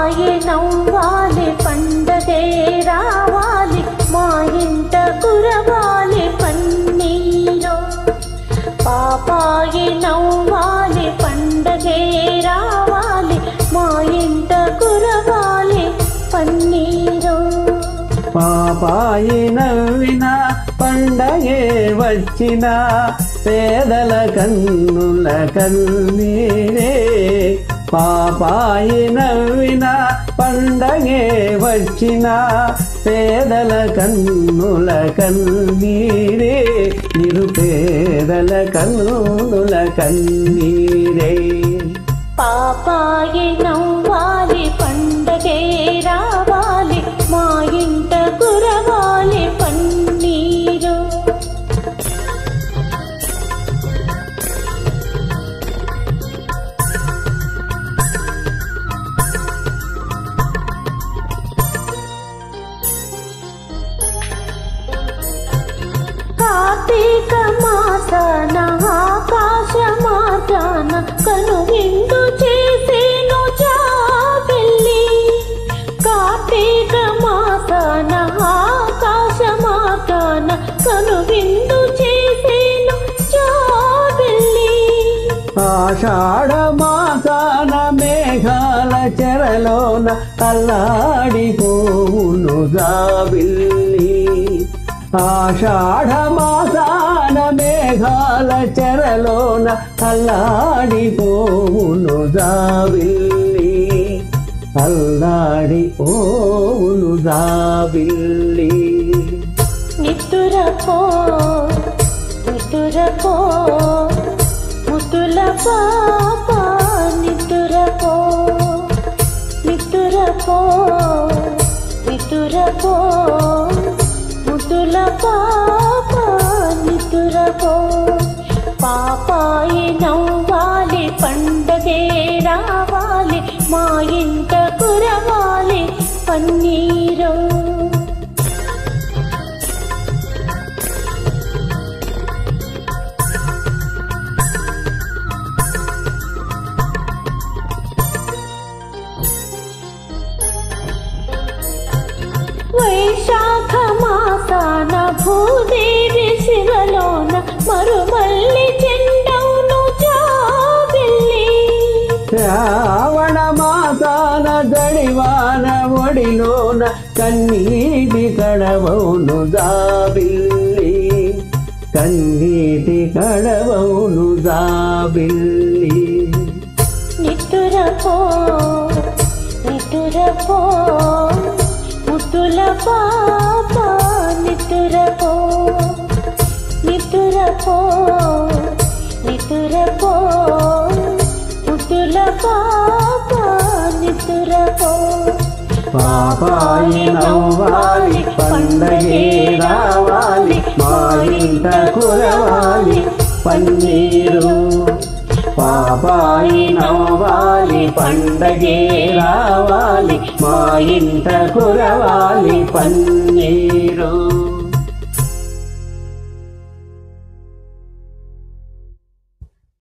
పాపాయి నవ్వాలి పండగే రావాలి మా ఇంట కురవాలి పన్నీరు పాపాయి నవ్వాలి పండగే రావాలి మా ఇంట కురవాలి పన్నీరు పాపాయి నవ్విన పండగే వచ్చిన పేదల కన్నుల కన్నీరే పాపాయి నవ్విన పండగే వచ్చిన పేదల కన్నుల కన్నీరే నిరుపేదల కన్నుల కన్నీరే పాపాయి నవ్వాలి పండగే రావాలి మా ఇంట కురవాలి పన్నీరు కార్తీక మాసన ఆకాశ మాటాన కను విందు చేసేను చాపెల్లి కార్తీక మాసన ఆకాశ మాటాన కను విందు చేసేను చాపెల్లి ఆషాఢ మాసాన మేఘాల చెరలోన అల్లాడిపోవును జాబిల్లి ఆషాఢ మాసాన మేఘాల చెరలోన అల్లాడిపోవును జాబిల్లి అల్లాడి పోవును జాబిల్లి నిట్టురపో నిట్టురపో ముద్దుల పాప నిట్టురపో నిట్టురపో నిట్టురపో ముద్దుల పాప నిట్టురపో పాపాయి నవ్వాలి పండగే రావాలి మా ఇంట కురవాలి పన్నీరు వైశాఖ మాసాన భూదేవి శివలోన మరుమల్లి చెండవును జాబిల్లి శ్రావణ మాసాన జడివాన ఒడిలోన కన్నీటి కడవౌను జాబిల్లి కన్నీటి కడవౌను జాబిల్లి నిట్టురపో నిట్టురపో ముద్దుల పాప నిట్టురపో నిట్టురపో నిట్టురపో ముద్దుల పాప నిట్టురపో పాపాయి నవ్వాలి పండగే రావాలి మా ఇంట కురవాలి పన్నీరు పాపాయి నవ్వాలి పండగే రావాలి మా ఇంట కురవాలి పన్నీరు